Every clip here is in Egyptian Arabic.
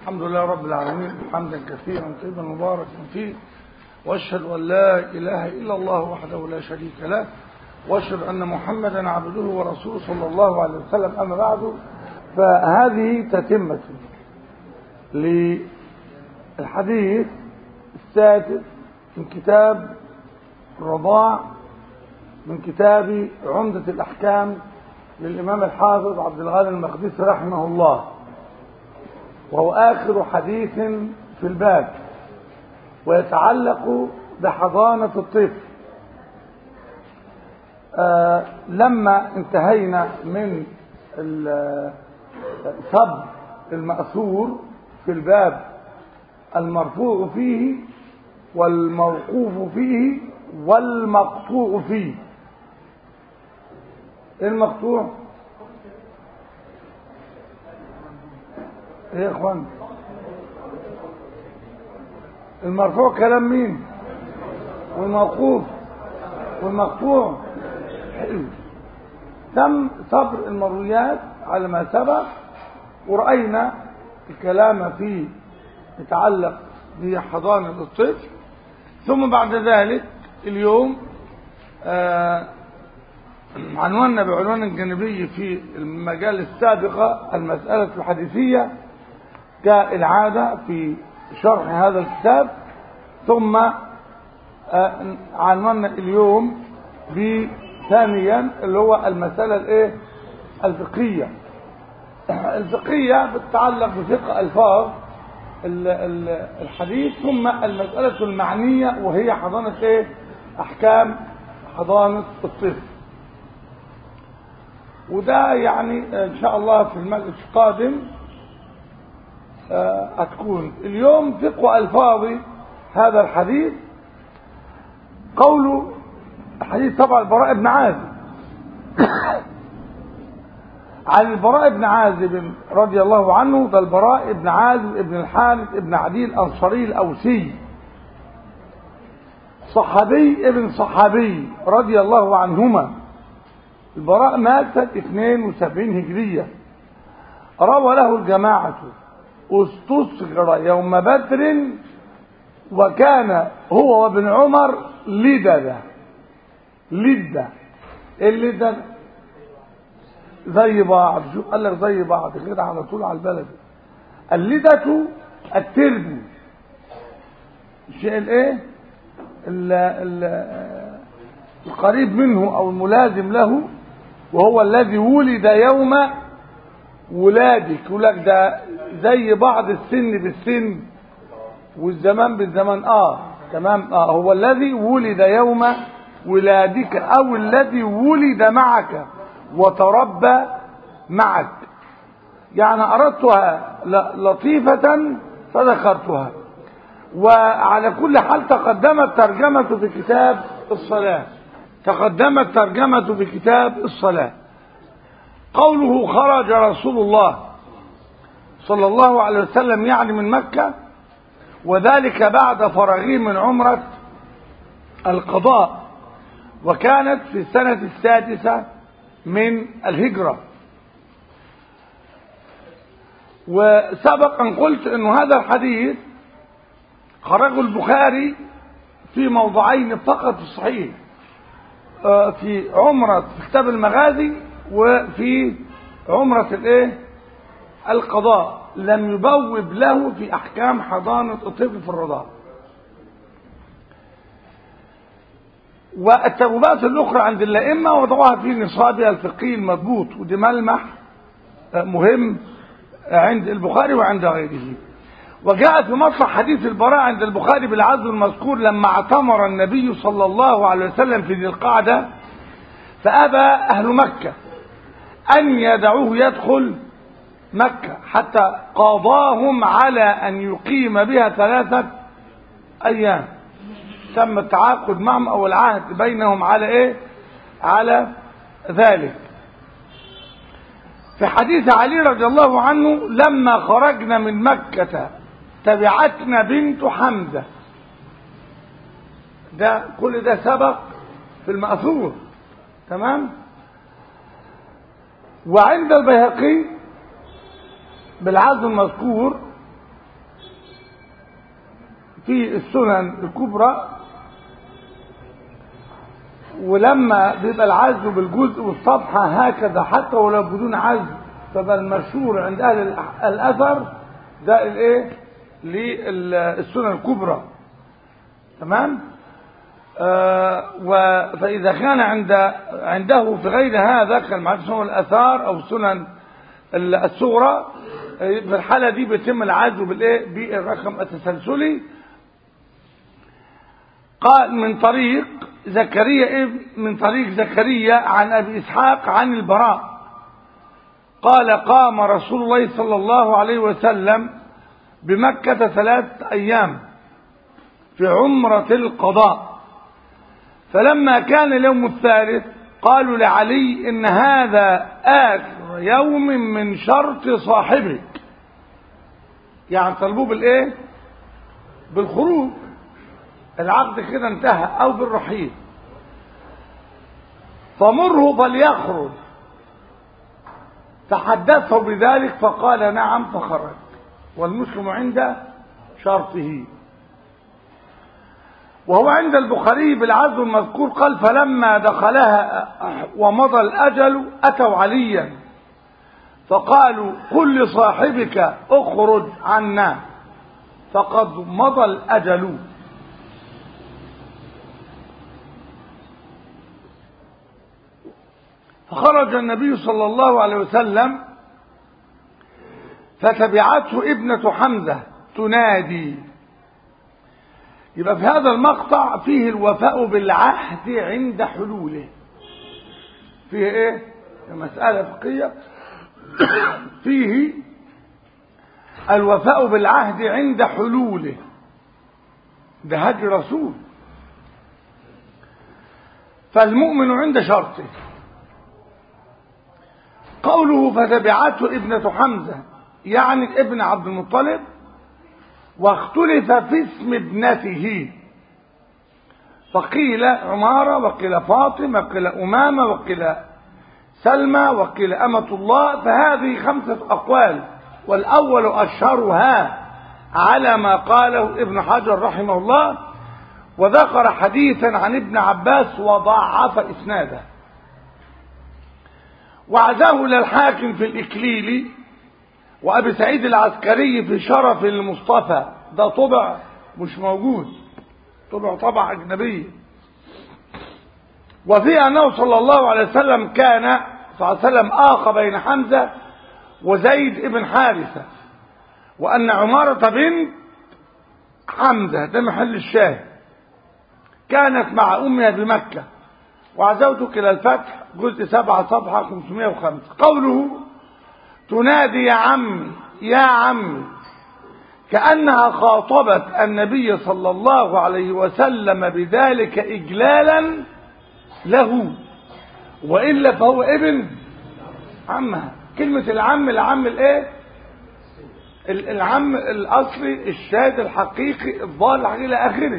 الحمد لله رب العالمين حمدا كثيرا طيبا مباركا فيه واشهد ان لا اله الا الله وحده لا شريك له واشهد ان محمدا عبده ورسوله صلى الله عليه وسلم اما بعد فهذه تتمه للحديث السادس من كتاب الرضاع من كتاب عمدة الأحكام للإمام الحافظ عبد الغني المقدسي رحمه الله وهو آخر حديث في الباب ويتعلق بحضانة الطفل آه لما انتهينا من صب المأثور في الباب المرفوع فيه والموقوف فيه والمقطوع فيه المقطوع ايه يا اخوان المرفوع كلام مين والموقوف والمقطوع حلو تم صبر المرويات على ما سبق ورأينا الكلام فيه يتعلق بحضانة الطفل ثم بعد ذلك اليوم آه عنواننا بعنوان جانبي في المجال السابقة المسألة الحديثية كالعادة في شرح هذا الكتاب ثم آه عنواننا اليوم بثانيا اللي هو المسألة الايه الفقهية الفقهية بتتعلق بفقه الفاظ الحديث ثم المسألة المعنية وهي حضانة ايه احكام حضانة الطفل وده يعني ان شاء الله في المجلس القادم هتكون اليوم فقه الفاظ هذا الحديث قوله حديث طبعا البراء بن عازب عن البراء بن عازب رضي الله عنه ده البراء بن عازب ابن الحارث ابن عدي الأنصاري الأوسي صحابي ابن صحابي رضي الله عنهما البراء مات سنة 72 هجرية روى له الجماعة استصغر يوم بدر وكان هو وابن عمر لددا لدة اللدة زي بعض شو قال لك زي بعض كده على طول على البلد اللدة التربو الشيء الايه القريب منه او الملازم له وهو الذي ولد يوم ولادك يقول لك ده زي بعض السن بالسن والزمان بالزمان اه تمام اه هو الذي ولد يوم ولادك او الذي ولد معك وتربى معك يعني اردتها لطيفة فذكرتها وعلى كل حال تقدمت ترجمة في كتاب الصلاة تقدمت ترجمة في كتاب الصلاة قوله خرج رسول الله صلى الله عليه وسلم يعني من مكة وذلك بعد فرغه من عمرة القضاء وكانت في السنة السادسة من الهجرة وسبق أن قلت أن هذا الحديث خرجه البخاري في موضعين فقط في الصحيح في عمرة في كتاب المغازي وفي عمرة الايه القضاء لم يبوب له في احكام حضانة الطفل في الرضاعة والتبوبات الاخرى عند الائمه وضعوها في نصابها الفقهي المضبوط ودي ملمح مهم عند البخاري وعند غيره وجاء في مصح حديث البراء عند البخاري بالعزو المذكور لما اعتمر النبي صلى الله عليه وسلم في ذي القعدة فأبى أهل مكة أن يدعوه يدخل مكة حتى قاضاهم على أن يقيم بها ثلاثة أيام تم التعاقد معهم أو العهد بينهم على إيه على ذلك في حديث علي رضي الله عنه لما خرجنا من مكة تبعتنا بنت حمزة ده كل ده سبق في المأثور تمام وعند البيهقي بالعزم المذكور في السنن الكبرى ولما بيبقى العزل بالجزء والصفحة هكذا حتى ولو بدون عزل فبقى المشهور عند أهل الأثر ده الايه للسنن الكبرى تمام آه فإذا كان عند عنده في غير هذا كان سنن الآثار أو سنن الصغرى في الحالة دي بيتم العزل بالايه بالرقم التسلسلي قال من طريق زكريا من طريق زكريا عن ابي اسحاق عن البراء قال قام رسول الله صلى الله عليه وسلم بمكة ثلاث ايام في عمرة القضاء فلما كان اليوم الثالث قالوا لعلي ان هذا اخر يوم من شرط صاحبك يعني طلبوه بالايه بالخروج العقد كده انتهى او بالرحيل فمره فليخرج تحدثه بذلك فقال نعم فخرج والمسلم عند شرطه وهو عند البخاري بالعزو المذكور قال فلما دخلها ومضى الأجل أتوا عليا فقالوا قل لصاحبك اخرج عنا فقد مضى الأجل فخرج النبي صلى الله عليه وسلم فتبعته ابنة حمزة تنادي يبقى في هذا المقطع فيه الوفاء بالعهد عند حلوله فيه ايه مسألة فقهية فيه الوفاء بالعهد عند حلوله ده هدي رسول فالمؤمن عند شرطه قوله فتبعته ابنة حمزة يعني ابن عبد المطلب واختلف في اسم ابنته فقيل عمارة وقيل فاطمة وقيل أمامة وقيل سلمى وقيل أمة الله فهذه خمسة أقوال والأول أشهرها على ما قاله ابن حجر رحمه الله وذكر حديثا عن ابن عباس وضعف إسناده وعزاه للحاكم في الإكليل وأبي سعيد العسكري في شرف المصطفى ده طبع مش موجود طبع طبع أجنبي وفي أنه صلى الله عليه وسلم كان صلى الله عليه وسلم آخى بين حمزة وزيد ابن حارثة وأن عمارة بنت حمزة ده محل الشاهد كانت مع أمها بمكة وعزوتك إلى الفتح جزء سبعة صفحة 505 قوله تنادي يا عمي يا عمي كأنها خاطبت النبي صلى الله عليه وسلم بذلك إجلالا له وإلا فهو ابن عمها كلمة العم العم الايه العم الأصلي الشاهد الحقيقي الظاهر الحقيقي إلى آخره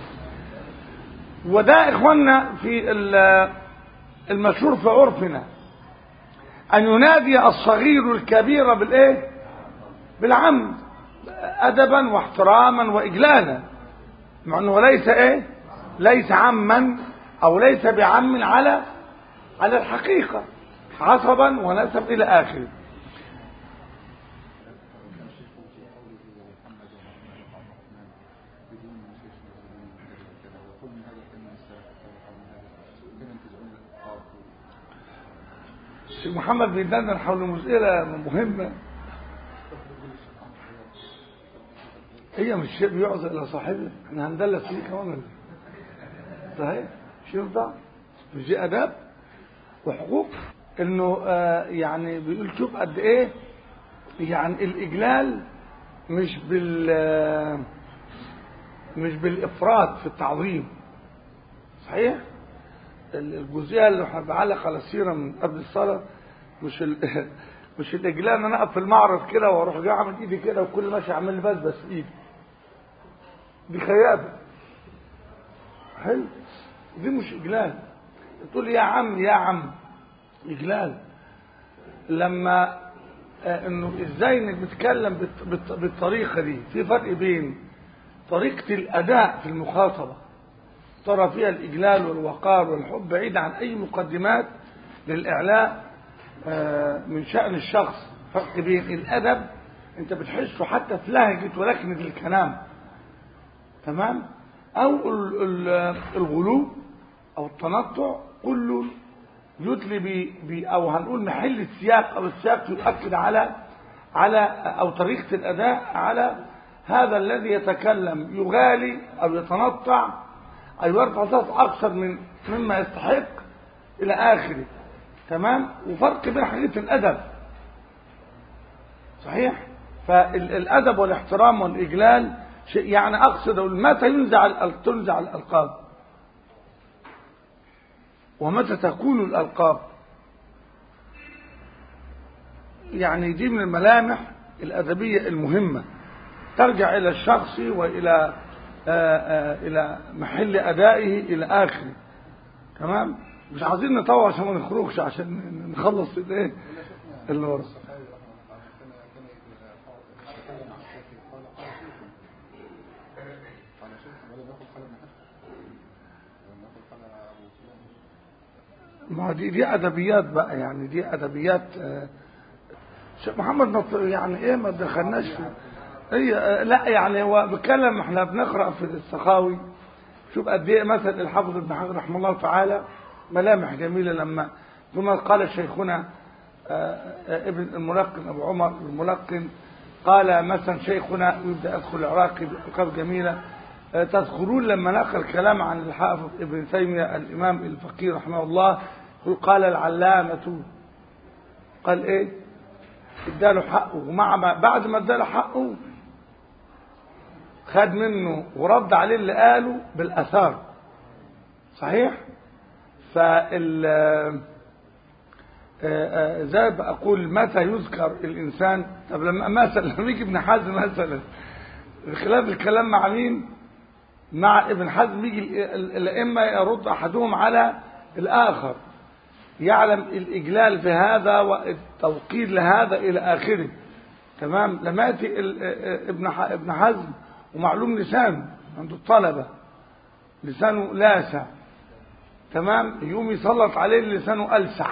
وده إخواننا في المشهور في عرفنا أن ينادي الصغير الكبير بالإيه بالعم أدبا واحتراما وإجلالا مع أنه ليس إيه ليس عما أو ليس بعم على على الحقيقة حسبا ونسب إلى آخره الشيخ محمد بيدندن حول مسألة مهمة هي مش شيء بيعزى إلى صاحبه احنا هندلس فيه كمان صحيح مش ينفع مش دي أداب وحقوق انه آه يعني بيقول شوف قد ايه يعني الاجلال مش بال مش بالافراط في التعظيم صحيح الجزئيه اللي بعلق على السيره من قبل الصلاه مش ال... مش الاجلال ان انا اقف في المعرض كده واروح جاي اعمل ايدي كده وكل ماشي اعمل لي بس بس ايدي دي خيابه حلو دي مش اجلال تقول يا عم يا عم اجلال لما آه انه ازاي انك بتتكلم بالط... بالط... بالطريقه دي في فرق بين طريقة الأداء في المخاطبة ترى فيها الإجلال والوقار والحب بعيد عن أي مقدمات للإعلاء من شأن الشخص فرق بين الأدب أنت بتحسه حتى في لهجة ولكن في الكلام تمام أو الغلو أو التنطع كله يدلي ب أو هنقول محل السياق أو السياق يؤكد على على أو طريقة الأداء على هذا الذي يتكلم يغالي أو يتنطع أو يرفع صوت أكثر من مما يستحق إلى آخره تمام وفرق بين حقيقة الأدب صحيح فالأدب والاحترام والإجلال يعني أقصد متى ينزع تنزع الألقاب ومتى تكون الألقاب يعني دي من الملامح الأدبية المهمة ترجع إلى الشخص وإلى آآ آآ إلى محل أدائه إلى آخره تمام مش عايزين نطوع عشان ما نخرجش عشان نخلص الايه اللي ورا ما دي دي ادبيات بقى يعني دي ادبيات شيخ محمد نصر يعني ايه ما دخلناش في هي لا يعني هو بيتكلم احنا بنقرا في السخاوي شوف قد ايه مثل الحافظ ابن حجر رحمه الله تعالى ملامح جميله لما ثم قال شيخنا ابن الملقن ابو عمر الملقن قال مثلا شيخنا يبدا يدخل العراقي بألقاب جميله تذكرون لما نقل كلام عن الحافظ ابن تيميه الامام الفقيه رحمه الله قال العلامه قال ايه اداله حقه ومع بعد ما اداله حقه خد منه ورد عليه اللي قاله بالاثار صحيح فال زي بقول متى يذكر الانسان طب لما مثلا لما يجي ابن حزم مثلا خلاف الكلام مع مين مع ابن حزم يجي الائمه يرد احدهم على الاخر يعلم الاجلال في هذا والتوقير لهذا الى اخره تمام لما ياتي ابن ابن حزم ومعلوم لسانه عند الطلبه لسانه لاسع تمام يقوم يسلط عليه لسانه ألسع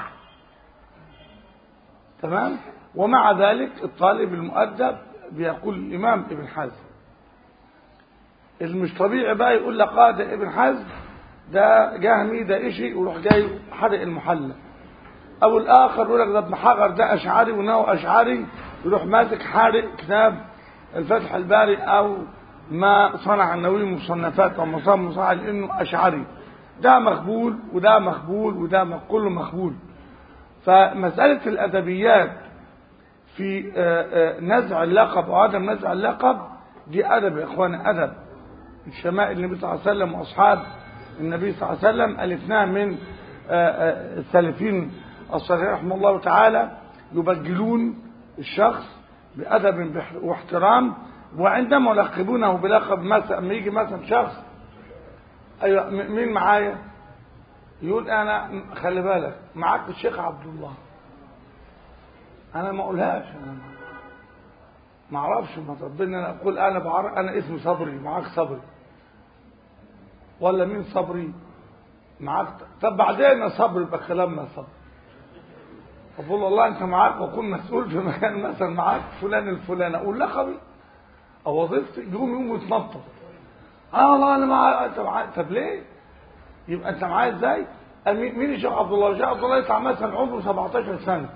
تمام ومع ذلك الطالب المؤدب بيقول الإمام ابن حزم المش طبيعي بقى يقول لك اه ده ابن حزم ده جهمي ده إشي ويروح جاي حرق المحلى أو الآخر يقول لك ده ابن حجر ده أشعري وإنه أشعري يروح ماسك حارق كتاب الفتح الباري أو ما صنع النووي مصنفات أو مصنف مصنع لأنه أشعري ده مقبول وده مقبول وده كله مقبول فمسألة الأدبيات في نزع اللقب وعدم نزع اللقب دي أدب يا إخوانا أدب الشمائل النبي صلى الله عليه وسلم وأصحاب النبي صلى الله عليه وسلم ألفناه من السلفين الصالحين رحمه الله تعالى يبجلون الشخص بأدب واحترام وعندما يلقبونه بلقب مثلا لما يجي مثلا شخص ايوه مين معايا يقول انا خلي بالك معاك الشيخ عبد الله انا ما اقولهاش انا ما اعرفش ما ربنا انا اقول انا بعرف انا اسمي صبري معاك صبري ولا مين صبري معاك طب بعدين يا صبري يبقى كلامنا صبري اقول والله انت معاك واكون مسؤول في مكان مثلا معاك فلان الفلاني اقول لقبي او وظيفتي يقوم يقوم يتنطط اه والله انا معايا انت معايا طب ليه يبقى انت معايا ازاي مين الشيخ عبد الله الشيخ عبد الله يطلع مثلا عمره 17 سنه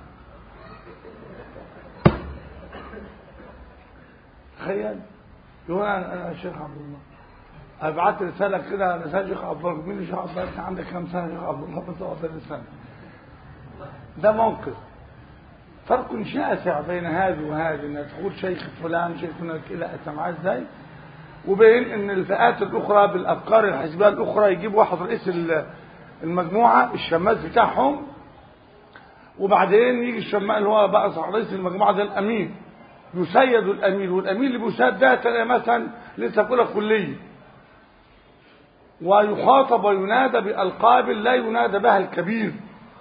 تخيل يقول انا الشيخ عبد الله ابعت رساله كده رساله شيخ عبد الله مين الشيخ عبد الله انت عندك كام سنه يا شيخ عبد الله بس 17 سنه ده موقف فرق شاسع بين هذه وهذه ان تقول شيخ فلان شيخ فلان الى انت معاه ازاي وبين ان الفئات الاخرى بالافكار الحزبيه الاخرى يجيب واحد رئيس المجموعه الشماس بتاعهم وبعدين يجي الشماس اللي هو بقى رئيس المجموعه ده الامير يسيد الامير والامير اللي بيساد ده تلاقي مثلا لسه في اولى كليه ويخاطب وينادى بالقاب لا ينادى بها الكبير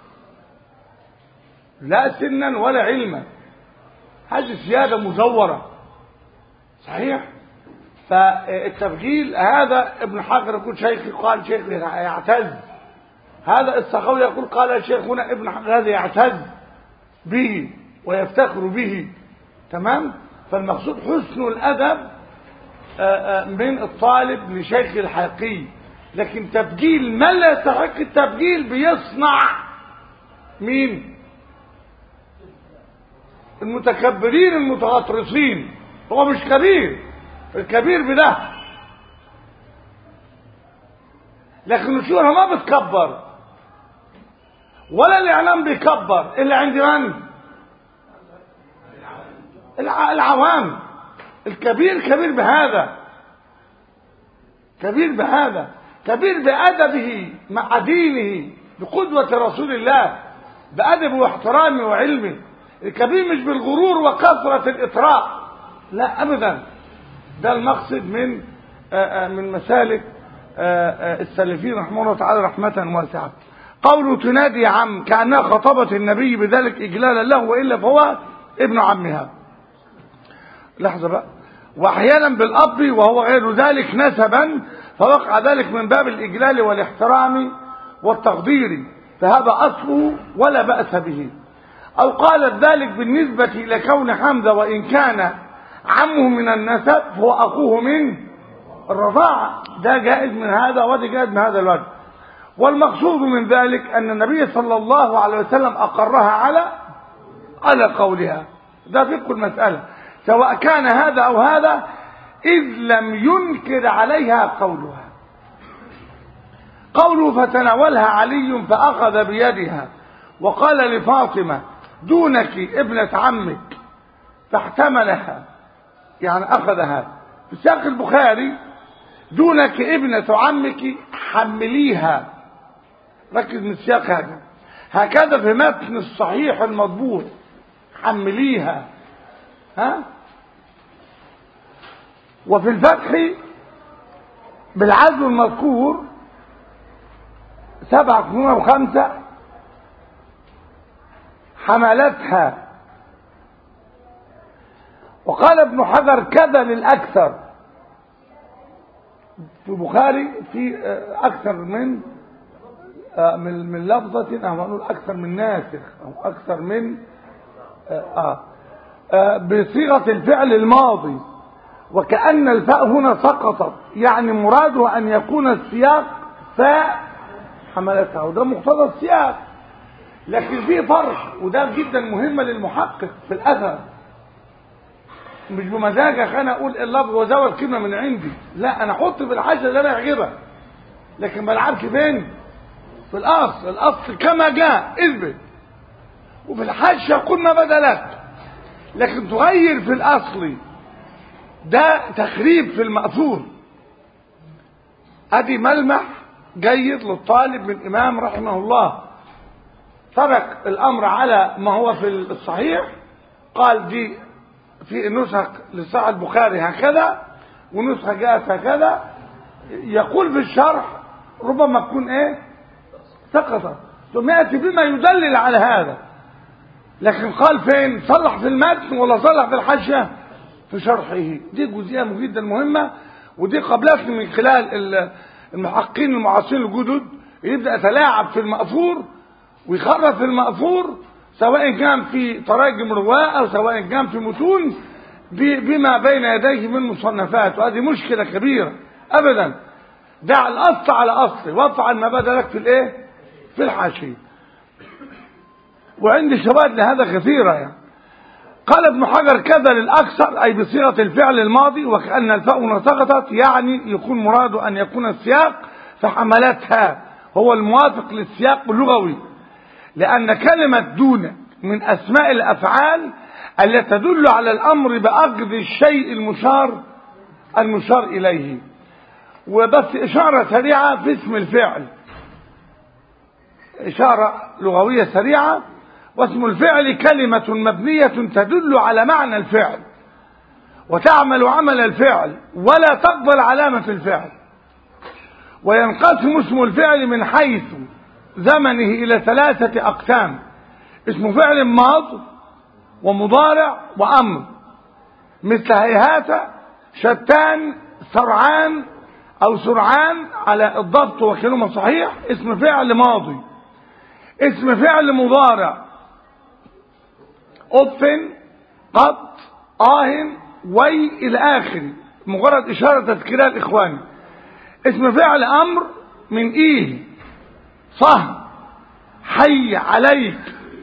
لا سنا ولا علما هذه سياده مزوره صحيح فالتبجيل هذا ابن حجر يقول شيخي قال شيخي يعتز هذا السخاوي يقول قال شيخنا ابن حجر هذا يعتز به ويفتخر به تمام فالمقصود حسن الأدب من الطالب لشيخ الحقيقي لكن تبجيل من لا يستحق التبجيل بيصنع مين المتكبرين المتغطرسين هو مش كبير الكبير بده لكن الشهرة ما بتكبر ولا الإعلام بيكبر إلا عند من العوام الكبير كبير بهذا كبير بهذا كبير بأدبه مع دينه بقدوة رسول الله بأدبه واحترامه وعلمه الكبير مش بالغرور وكثرة الإطراء لا أبدا ده المقصد من آآ آآ من مسالك آآ السلفين رحمه الله تعالى رحمة واسعة قوله تنادي عم كأنها خطبت النبي بذلك إجلالا له وإلا فهو ابن عمها لحظة بقى واحيانا بالاب وهو غير ذلك نسبا فوقع ذلك من باب الاجلال والاحترام والتقدير فهذا اصله ولا باس به او قالت ذلك بالنسبه الى كون حمزه وان كان عمه من النسب هو اخوه من الرضاعه ده جائز من هذا وده جائز من هذا الوجه والمقصود من ذلك ان النبي صلى الله عليه وسلم اقرها على على قولها ده فقه المساله سواء كان هذا او هذا اذ لم ينكر عليها قولها قوله فتناولها علي فاخذ بيدها وقال لفاطمه دونك ابنه عمك فاحتملها يعني اخذها في سياق البخاري دونك ابنه عمك حمليها ركز من السياق هذا هكذا في متن الصحيح المضبوط حمليها ها وفي الفتح بالعزم المذكور سبعة كنونة وخمسة حملتها وقال ابن حجر كذا للأكثر في البخاري في أكثر من من من لفظة أو نقول أكثر من ناسخ أو أكثر من آه بصيغة الفعل الماضي وكأن الفاء هنا سقطت يعني مراده أن يكون السياق فاء حملتها وده مقتضى السياق لكن في فرق وده جدا مهم للمحقق في الأثر مش بمزاجك انا اقول اللفظ وزود كلمه من عندي لا انا احط في الحاجه اللي انا يعجبها لكن ما العبش فين في الاصل الاصل كما جاء اثبت وفي الحاجه قل ما بدا لك لكن تغير في الاصل ده تخريب في المأثور ادي ملمح جيد للطالب من امام رحمه الله ترك الامر على ما هو في الصحيح قال دي في نسخ لصحيح البخاري هكذا ونسخة جاءت هكذا يقول في الشرح ربما تكون ايه سقطت ثم يأتي بما يدلل على هذا لكن قال فين صلح في المتن ولا صلح في الحاشية في شرحه دي جزئية جدا مهمة ودي قبلتني من خلال المحققين المعاصرين الجدد يبدأ يتلاعب في المأثور ويخرف في المأثور سواء كان في تراجم رواه أو سواء كان في متون بما بين يديه من مصنفات وهذه مشكلة كبيرة أبدا دع الأصل على أصل وافعل ما بدا لك في الإيه في الحاشية وعندي شواهد لهذا كثيرة يعني قال ابن حجر كذا للأكثر أي بصيغة الفعل الماضي وكأن الفاء سقطت يعني يكون مراده أن يكون السياق فحملتها هو الموافق للسياق اللغوي لأن كلمة دون من أسماء الأفعال التي تدل على الأمر بأخذ الشيء المشار المشار إليه وبس إشارة سريعة في اسم الفعل إشارة لغوية سريعة واسم الفعل كلمة مبنية تدل على معنى الفعل وتعمل عمل الفعل ولا تقبل علامة الفعل وينقسم اسم الفعل من حيث زمنه إلى ثلاثة أقسام اسم فعل ماض ومضارع وأمر مثل هيهات شتان سرعان او سرعان على الضبط وكلمة صحيح اسم فعل ماضي اسم فعل مضارع أف قط آه وي إلى آخره مجرد إشارة تذكيرها الإخوان اسم فعل أمر من إيه صه حي عليك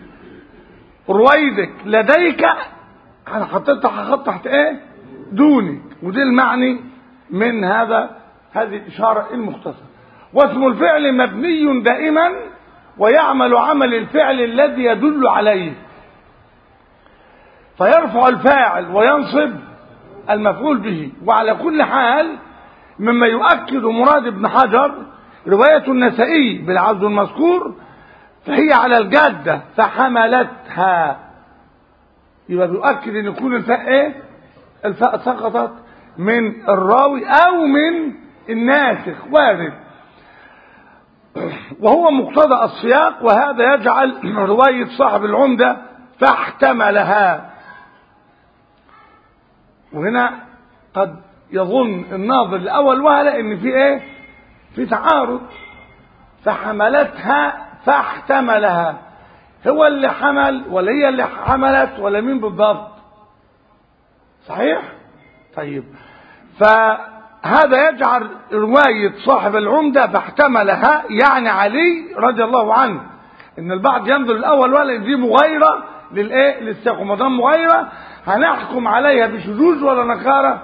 رويدك لديك انا حطيت خط تحت ايه دونك ودي المعني من هذا هذه الإشارة المختصرة واسم الفعل مبني دائما ويعمل عمل الفعل الذي يدل عليه فيرفع الفاعل وينصب المفعول به وعلى كل حال مما يؤكد مراد ابن حجر رواية النسائي بالعبد المذكور فهي على الجادة فحملتها يبقى بيؤكد ان يكون الفاء ايه الفاء سقطت من الراوي او من الناسخ وارد وهو مقتضى السياق وهذا يجعل رواية صاحب العمدة فاحتملها وهنا قد يظن الناظر الأول وهلا ان في ايه في تعارض فحملتها فاحتملها هو اللي حمل ولا هي اللي حملت ولا مين بالضبط صحيح طيب فهذا يجعل رواية صاحب العمدة فاحتملها يعني علي رضي الله عنه ان البعض ينظر الاول ولا دي مغايرة للايه للسياق وما دام مغايرة هنحكم عليها بشذوذ ولا نكارة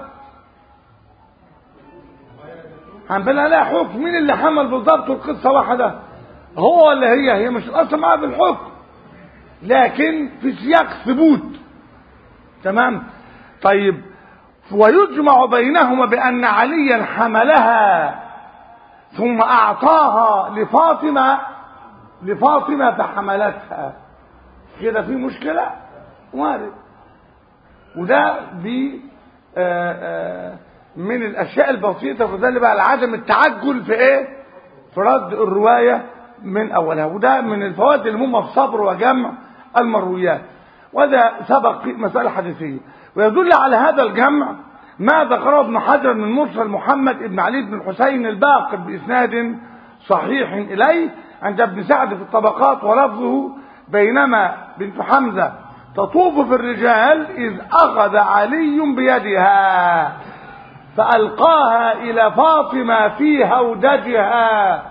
هنبنى عليها حكم مين اللي حمل بالضبط القصة واحدة هو ولا هي هي مش الاصل معاها بالحكم لكن في سياق ثبوت تمام طيب ويجمع بينهما بأن عليا حملها ثم أعطاها لفاطمة لفاطمة فحملتها كده في مشكلة وارد وده دي من الأشياء البسيطة فده بقى عدم التعجل في إيه في رد الرواية من أولها وده من الفوائد المهمة في صبر وجمع المرويات وهذا سبق في مسألة حديثية ويدل على هذا الجمع ما ذكره ابن حجر من مرسل محمد بن علي بن الحسين الباقر بإسناد صحيح إليه عند ابن سعد في الطبقات ولفظه بينما بنت حمزة تطوف في الرجال إذ أخذ علي بيدها فألقاها إلى فاطمة في هودجها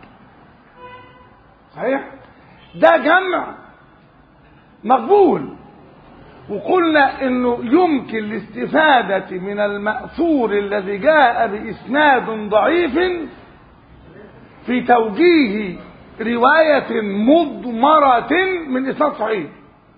صحيح ده جمع مقبول وقلنا انه يمكن الاستفادة من المأثور الذي جاء بإسناد ضعيف في توجيه رواية مضمرة من إسناد صحيح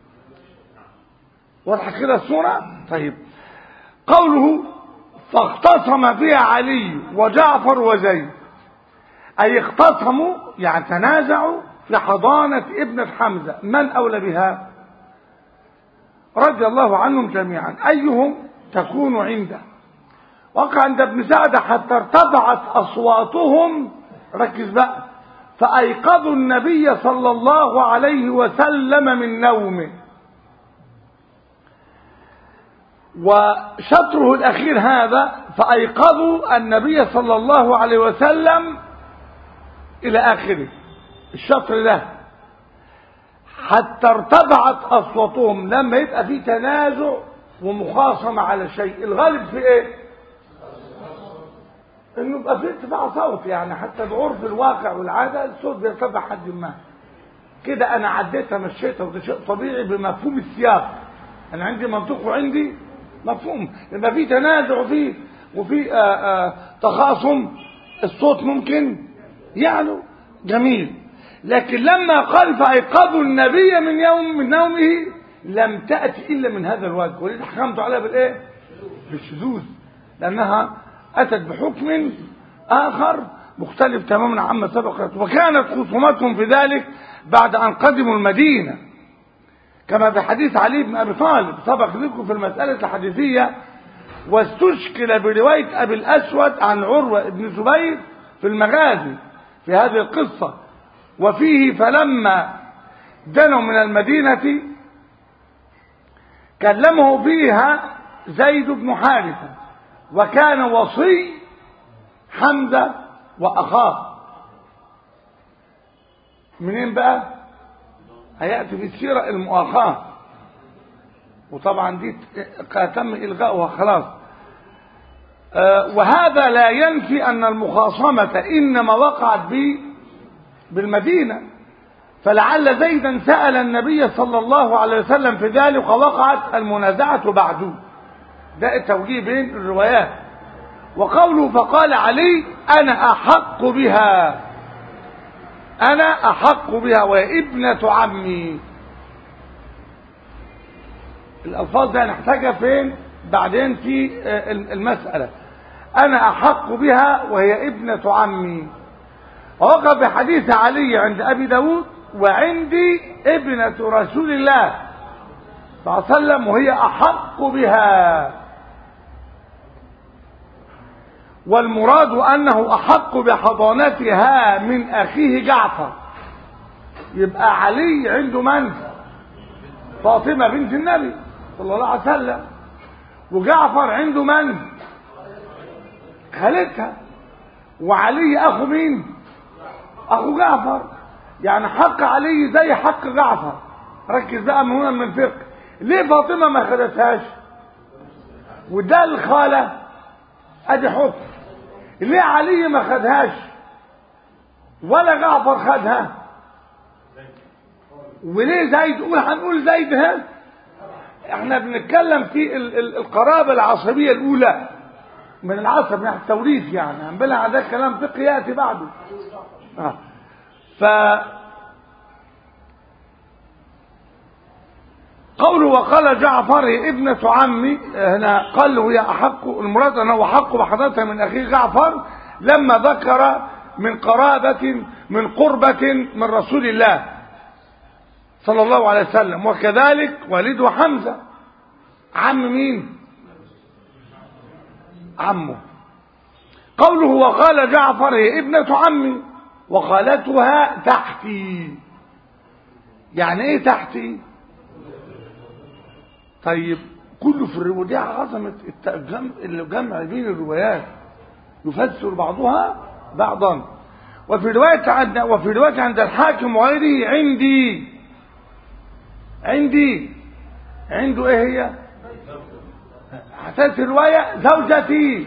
واضحة كده الصورة طيب قوله فاختصم فيها علي وجعفر وزيد أي اختصموا يعني تنازعوا في حضانة ابنة حمزة من أولى بها رضي الله عنهم جميعا أيهم تكون عنده وقع عند ابن سعد حتى ارتفعت أصواتهم ركز بقى فأيقظوا النبي صلى الله عليه وسلم من نومه وشطره الأخير هذا فأيقظوا النبي صلى الله عليه وسلم إلى آخره الشطر ده حتى ارتفعت أصواتهم لما يبقى في تنازع ومخاصمة على شيء الغالب في ايه انه يبقى في ارتفاع صوت يعني حتى بعرف الواقع والعادة الصوت بيرتفع حد ما كده انا عديتها مشيتها وده شيء طبيعي بمفهوم السياق انا عندي منطق وعندي مفهوم لما في تنازع وفي وفي آآ آآ تخاصم الصوت ممكن يعلو جميل لكن لما قال فأيقظوا النبي من يوم من نومه لم تأتي إلا من هذا الوجه ولذلك حكمت عليها بالإيه؟ بالشذوذ لأنها أتت بحكم آخر مختلف تماما عما سبقت وكانت خصومتهم في ذلك بعد أن قدموا المدينة كما في حديث علي بن أبي طالب سبق لكم في المسألة الحديثية واستشكل برواية أبي الأسود عن عروة بن زبير في المغازي في هذه القصة وفيه فلما دنوا من المدينة كلمه فيها زيد بن حارثة وكان وصي حمزة وأخاه منين بقى هيأتي في السيرة المؤاخاة وطبعا دي تم إلغاؤها خلاص آه وهذا لا ينفي أن المخاصمة إنما وقعت بالمدينة فلعل زيدا سأل النبي صلى الله عليه وسلم في ذلك ووقعت المنازعة بعده ده التوجيه بين الروايات وقوله فقال علي أنا أحق بها أنا أحق بها وهي ابنة عمي الألفاظ دي هنحتاجها فين بعدين في المسألة أنا أحق بها وهي ابنة عمي وقف بحديث علي عند أبي داود وعندي ابنة رسول الله صلى الله عليه وسلم وهي أحق بها والمراد أنه أحق بحضانتها من أخيه جعفر يبقى علي عنده من فاطمة بنت النبي صلى الله عليه وسلم وجعفر عنده من خالتها وعلي أخو مين أخو جعفر يعني حق علي زي حق جعفر ركز بقى من هنا من الفقه ليه فاطمة ما خدتهاش وده الخالة ادي حكم ليه علي ما خدهاش ولا جعفر خدها وليه زيد قول هنقول زيد ها احنا بنتكلم في ال ال القرابة العصبية الاولى من العصب من التوريث يعني هنبلع على ده كلام فقهي ياتي بعده آه. ف قوله وقال جعفر هي ابنة عمي هنا قال له هي أحق المراد أنه أحق بحضرتها من أخيه جعفر لما ذكر من قرابة من قربة من رسول الله صلى الله عليه وسلم وكذلك والده حمزة عم مين عمه قوله وقال جعفر هي ابنة عمي وخالتها تحتي يعني ايه تحتي طيب كله في الرواية دي عظمة الجمع بين الروايات يفسر بعضها بعضا وفي رواية عند وفي رواية عند الحاكم وغيره عندي عندي عنده ايه هي حساس الرواية زوجتي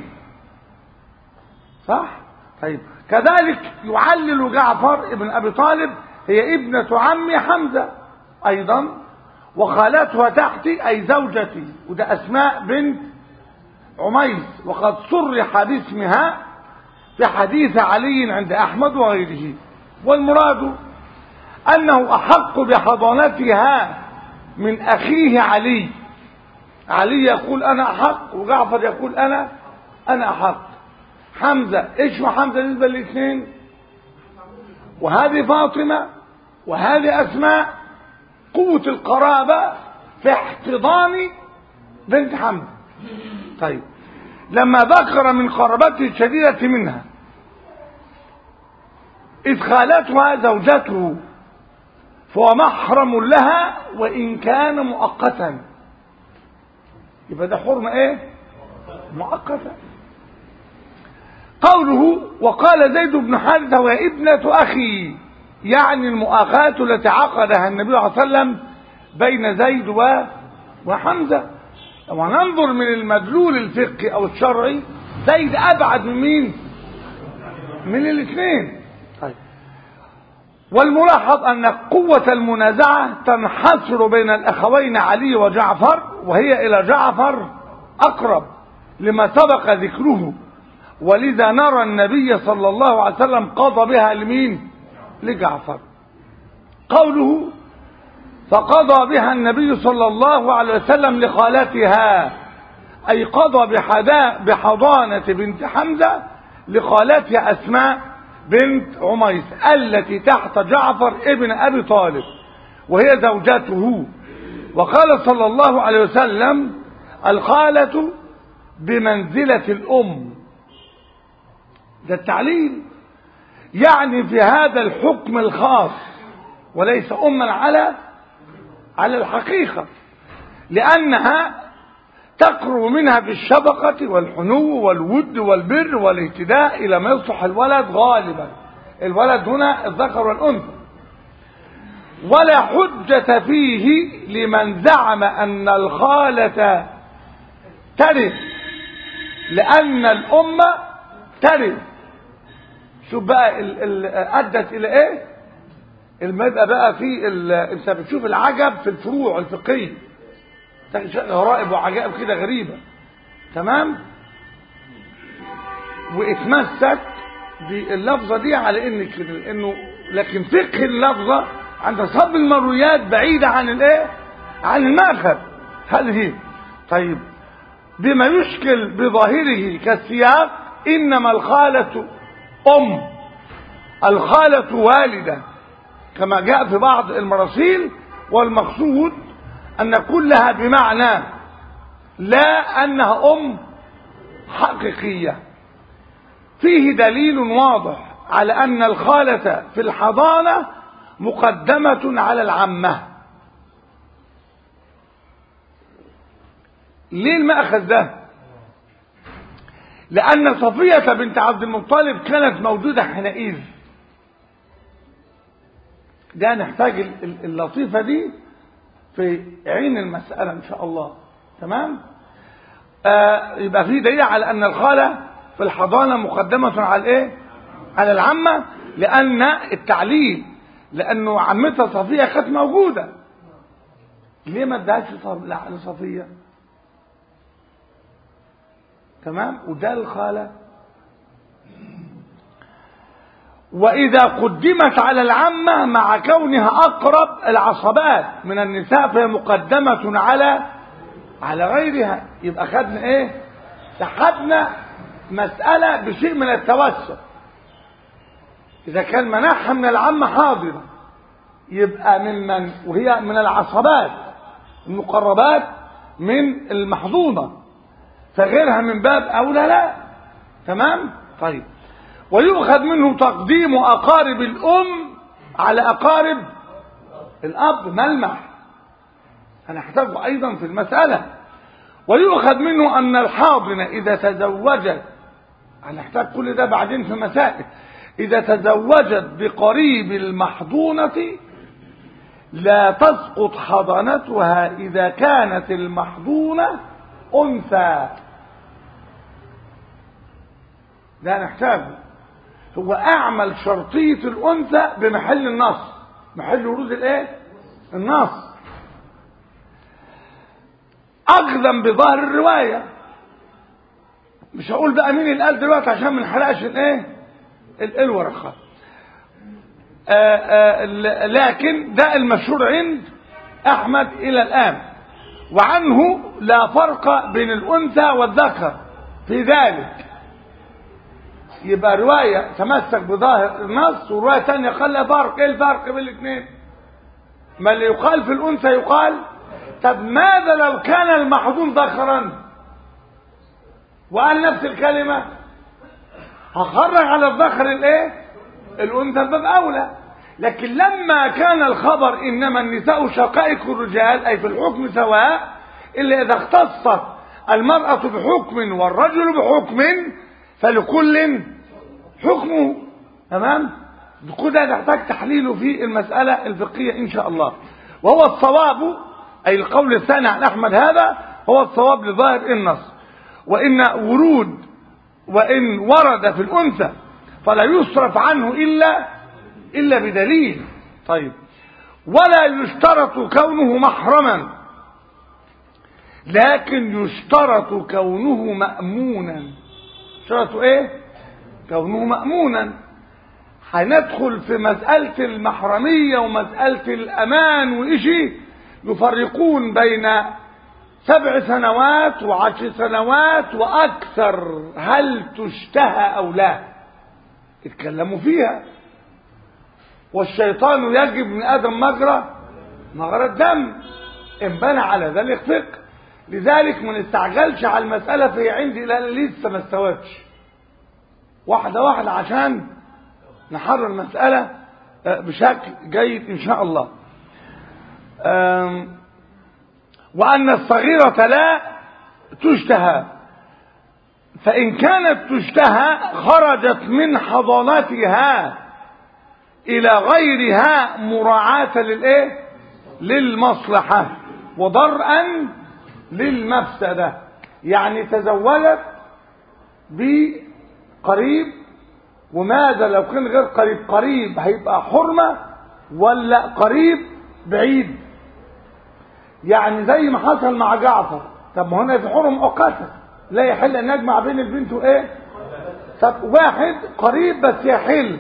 صح طيب كذلك يعلل جعفر ابن ابي طالب هي ابنة عمي حمزة ايضا وخالتها تحتي أي زوجتي وده أسماء بنت عميس وقد صرح باسمها في حديث علي عند أحمد وغيره والمراد أنه أحق بحضانتها من أخيه علي علي يقول أنا أحق وجعفر يقول أنا أنا أحق حمزة إيش هو حمزة بالنسبة للاثنين وهذه فاطمة وهذه أسماء قوة القرابة في احتضان بنت حمزة طيب لما ذكر من قرابته الشديدة منها إذ خالتها زوجته فهو محرم لها وإن كان مؤقتا يبقى ده حرمة إيه مؤقتة قوله وقال زيد بن حارثة وهي ابنة أخي يعني المؤاخاة التي عقدها النبي صلى الله عليه وسلم بين زيد و... وحمزة وننظر من المدلول الفقهي أو الشرعي زيد أبعد من مين من الاثنين طيب. والملاحظ أن قوة المنازعة تنحصر بين الأخوين علي وجعفر وهي إلى جعفر أقرب لما سبق ذكره ولذا نرى النبي صلى الله عليه وسلم قضى بها لمين لجعفر قوله فقضى بها النبي صلى الله عليه وسلم لخالتها أي قضى بحدا بحضانة بنت حمزة لخالتها أسماء بنت عميس التي تحت جعفر ابن أبي طالب وهي زوجته وقال صلى الله عليه وسلم الخالة بمنزلة الأم ده التعليل يعني في هذا الحكم الخاص وليس أما على على الحقيقة لأنها تقرب منها بالشفقة والحنو والود والبر والاهتداء إلى ما يصلح الولد غالبا الولد هنا الذكر والأنثى ولا حجة فيه لمن زعم أن الخالة ترث لأن الأمة ترث شوف بقى ال ال أدت إلى إيه المبقى بقى في أنت بتشوف العجب في الفروع الفقهية غرائب وعجائب كده غريبة تمام واتمسك باللفظة دي على ان كده انه لكن فقه اللفظة عند صب المرويات بعيدة عن الايه عن المأخذ هذه طيب بما يشكل بظاهره كالسياق انما الخالة ام الخالة والدة كما جاء في بعض المراسيل والمقصود أن كلها بمعنى لا أنها أم حقيقية فيه دليل واضح على أن الخالة في الحضانة مقدمة على العمة ليه المأخذ ده لأن صفية بنت عبد المطلب كانت موجودة حينئذ ده نحتاج اللطيفة دي في عين المسألة إن شاء الله تمام آه يبقى في دليل على أن الخالة في الحضانة مقدمة على الإيه على العمة لأن التعليل لأنه عمتها صفية كانت موجودة ليه ما ادهاش لصفية تمام وده الخالة وإذا قدمت على العمة مع كونها أقرب العصبات من النساء فهي مقدمة على على غيرها يبقى خدنا إيه سحبنا مسألة بشيء من التوسع إذا كان منعها من العمة حاضرة يبقى ممن وهي من العصبات المقربات من المحظوظة فغيرها من باب أولى لا تمام طيب ويؤخذ منه تقديم أقارب الأم على أقارب الأب ملمح هنحتاجه أيضا في المسألة ويؤخذ منه أن الحاضنة إذا تزوجت هنحتاج كل ده بعدين في مسائل إذا تزوجت بقريب المحضونة لا تسقط حضانتها إذا كانت المحضونة أنثى ده نحتاجه هو أعمل شرطية الأنثى بمحل النص محل ورود الإيه؟ النص أقدم بظاهر الرواية مش هقول بقى مين اللي قال دلوقتي عشان ما نحرقش الايه الورقه آآ آآ لكن ده المشهور عند احمد الى الان وعنه لا فرق بين الانثى والذكر في ذلك يبقى روايه تمسك بظاهر النص وروايه ثانيه قال لا فرق ايه الفرق بين الاثنين ما اللي يقال في الانثى يقال طب ماذا لو كان المحظوظ ذكرا وقال نفس الكلمة هخرج على الذكر الايه الانثى باب اولى لكن لما كان الخبر انما النساء شقائق الرجال اي في الحكم سواء الا اذا اختصت المرأة بحكم والرجل بحكم فلكل حكمه تمام كده نحتاج تحليله في المسألة الفقهية ان شاء الله وهو الصواب اي القول الثاني عن احمد هذا هو الصواب لظاهر النص وإن ورود وإن ورد في الأنثى فلا يصرف عنه إلا إلا بدليل طيب ولا يشترط كونه محرما لكن يشترط كونه مأمونا شرط ايه كونه مأمونا هندخل في مسألة المحرمية ومسألة الأمان وإشي يفرقون بين سبع سنوات وعشر سنوات وأكثر هل تشتهى أو لا اتكلموا فيها والشيطان يجب من آدم مجرى مجرى الدم إن بنى على ذلك فقه لذلك ما نستعجلش على المسألة في عندي لا لسه ما استوتش واحدة واحدة عشان نحرر المسألة بشكل جيد إن شاء الله وأن الصغيرة لا تشتهى فإن كانت تشتهى خرجت من حضانتها إلى غيرها مراعاة للإيه؟ للمصلحة وضرءا للمفسدة يعني تزوجت بقريب وماذا لو كان غير قريب قريب هيبقى حرمة ولا قريب بعيد يعني زي ما حصل مع جعفر طب ما هنا في حرم مؤقته لا يحل ان نجمع بين البنت وايه طب واحد قريب بس يحل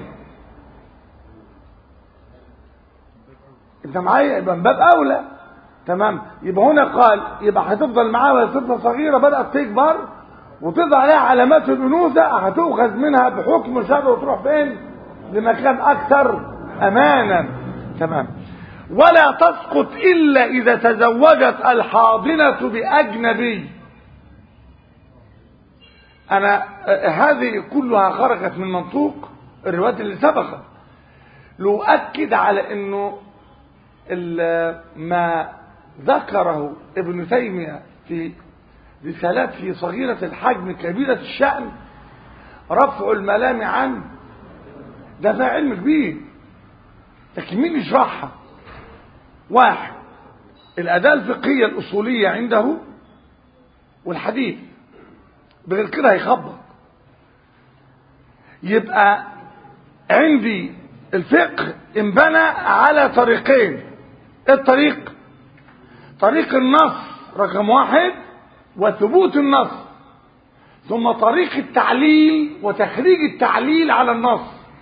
انت معايا يبقى من باب اولى تمام يبقى هنا قال يبقى هتفضل معاه وهي طفله صغيره بدات تكبر وتضع عليها علامات الانوثه هتؤخذ منها بحكم شرع وتروح فين لمكان اكثر امانا تمام ولا تسقط الا اذا تزوجت الحاضنه باجنبي انا هذه كلها خرجت من منطوق الروايات اللي سبقت لأؤكد على انه ما ذكره ابن تيمية في رسالات في صغيرة الحجم كبيرة الشأن رفع الملام عن ده ده علم كبير لكن مين يشرحها واحد الأداة الفقهية الأصولية عنده والحديث بغير كده هيخبط يبقى عندي الفقه انبنى على طريقين الطريق طريق النص رقم واحد وثبوت النص ثم طريق التعليل وتخريج التعليل على النص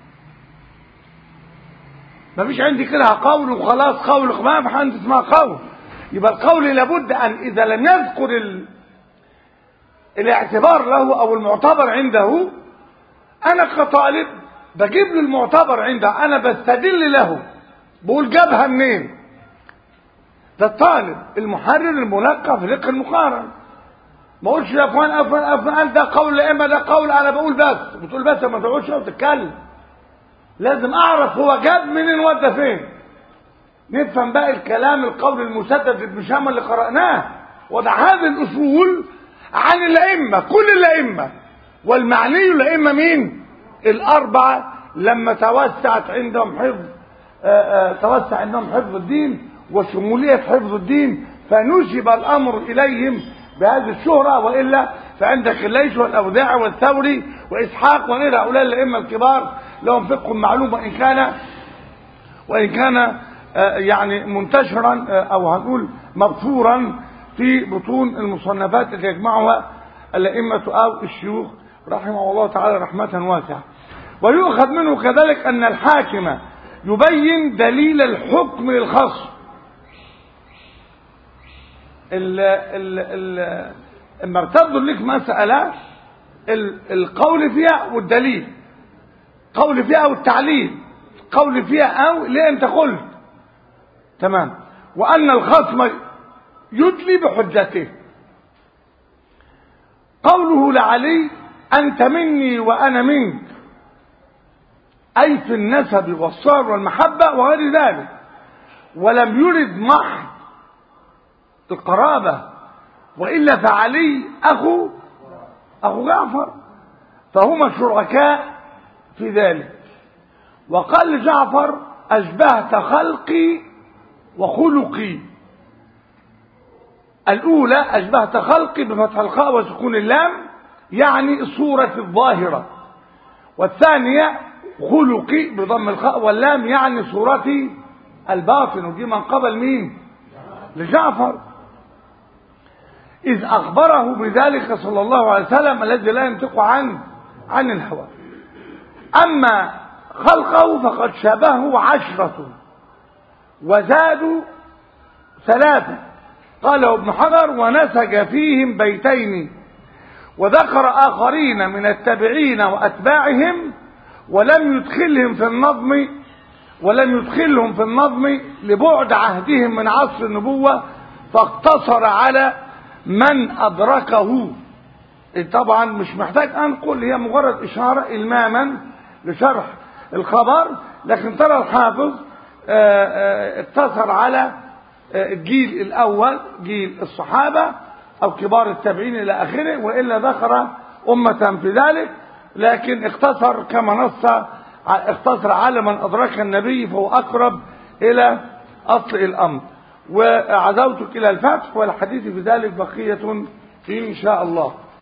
مفيش عندي كده قول وخلاص قول ما في حد اسمها قول يبقى القول لابد ان اذا لم يذكر ال... الاعتبار له او المعتبر عنده انا كطالب بجيب له المعتبر عنده انا بستدل له بقول جابها منين ده الطالب المحرر الملقى في فقه المقارن ما اقولش يا فلان افلان افلان ده قول اما ده قول انا بقول بس بتقول بس ما تقعدش وتتكلم لازم اعرف هو جاب منين ودى فين نفهم بقى الكلام القول المسدد ابن شام اللي قرأناه وضع هذه الأصول عن الأئمة كل الأئمة والمعني الأئمة مين الأربعة لما توسعت عندهم حفظ آآ آآ توسع عندهم حفظ الدين وشمولية حفظ الدين فنسب الأمر إليهم بهذه الشهرة وإلا فعندك الليث والأوداع والثوري وإسحاق وغير هؤلاء الأئمة الكبار لهم فقه معلوم وإن كان وإن كان يعني منتشرا أو هنقول مغفورا في بطون المصنفات التي يجمعها الأئمة أو الشيوخ رحمه الله تعالى رحمة واسعة ويؤخذ منه كذلك أن الحاكم يبين دليل الحكم للخصم ال ال ال اما ارتدوا لك مسألة القول فيها والدليل قول فيها او التعليل قول فيها او ليه انت قلت تمام وان الخصم يدلي بحجته قوله لعلي انت مني وانا منك اي في النسب والصار والمحبة وغير ذلك ولم يرد محض القرابة وإلا فعلي أخو أخو جعفر فهما شركاء في ذلك وقال جعفر أشبهت خلقي وخلقي الأولى أشبهت خلقي بفتح الخاء وسكون اللام يعني الصورة الظاهرة والثانية خلقي بضم الخاء واللام يعني صورتي الباطن ودي من قبل مين لجعفر إذ أخبره بذلك صلى الله عليه وسلم الذي لا ينطق عن عن الهوى أما خلقه فقد شبهه عشرة وزادوا ثلاثة قاله ابن حجر ونسج فيهم بيتين وذكر آخرين من التابعين وأتباعهم ولم يدخلهم في النظم ولم يدخلهم في النظم لبعد عهدهم من عصر النبوة فاقتصر على من أدركه طبعا مش محتاج أنقل هي مجرد إشارة إلماما لشرح الخبر لكن ترى الحافظ اقتصر على الجيل الأول جيل الصحابة أو كبار التابعين إلى آخره وإلا ذكر أمة في ذلك لكن اختصر كما نص اختصر على من أدرك النبي فهو أقرب إلى أصل الأمر وعزوتك إلى الفتح والحديث في ذلك بقية إن شاء الله